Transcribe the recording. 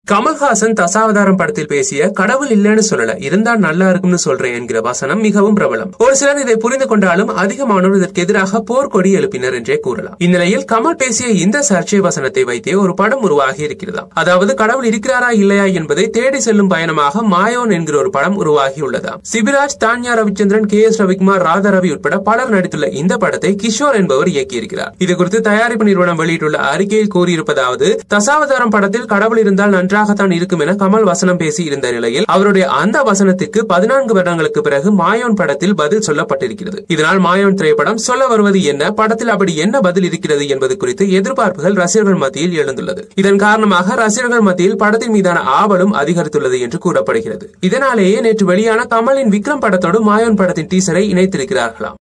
கமல்ஹாசன் தசாவதாரம் படத்தில் பேசிய கடவுள் இல்லைன்னு சொல்லல இருந்தா நல்லா இருக்கும்னு சொல்றேன் என்கிற வசனம் மிகவும் பிரபலம் ஒரு சிலர் இதை புரிந்து கொண்டாலும் அதிகமானோர் இதற்கு எதிராக போர்க்கொடி எழுப்பினர் என்றே கூறலாம் இந்நிலையில் கமல் பேசிய இந்த சர்ச்சை வசனத்தை வைத்தே ஒரு படம் உருவாகி இருக்கிறதா அதாவது கடவுள் இருக்கிறாரா இல்லையா என்பதை தேடி செல்லும் பயணமாக மாயோன் என்கிற ஒரு படம் உருவாகி உள்ளதா சிபிராஜ் தான்யா ரவிச்சந்திரன் கே எஸ் ரவிக்குமார் ராதா ரவி உட்பட பலர் நடித்துள்ள இந்த படத்தை கிஷோர் என்பவர் இயக்கியிருக்கிறார் இது குறித்து தயாரிப்பு நிறுவனம் வெளியிட்டுள்ள அறிக்கையில் கூறியிருப்பதாவது தசாவதாரம் படத்தில் கடவுள் இருந்தால் நன்றாகத்தான் இருக்கும் என கமல் வசனம் பேசி இருந்த நிலையில் அவருடைய அந்த வசனத்திற்கு பதினான்கு வருடங்களுக்கு பிறகு மாயோன் படத்தில் பதில் சொல்லப்பட்டிருக்கிறது இதனால் மாயோன் திரைப்படம் சொல்ல வருவது என்ன படத்தில் அப்படி என்ன பதில் இருக்கிறது என்பது குறித்து எதிர்பார்ப்புகள் ரசிகர்கள் மத்தியில் எழுந்துள்ளது இதன் காரணமாக ரசிகர்கள் மத்தியில் படத்தின் மீதான ஆவலும் அதிகரித்துள்ளது என்று கூறப்படுகிறது இதனாலேயே நேற்று வெளியான கமலின் விக்ரம் படத்தோடு மாயோன் படத்தின் டீசரை இணைத்திருக்கிறார்களாம்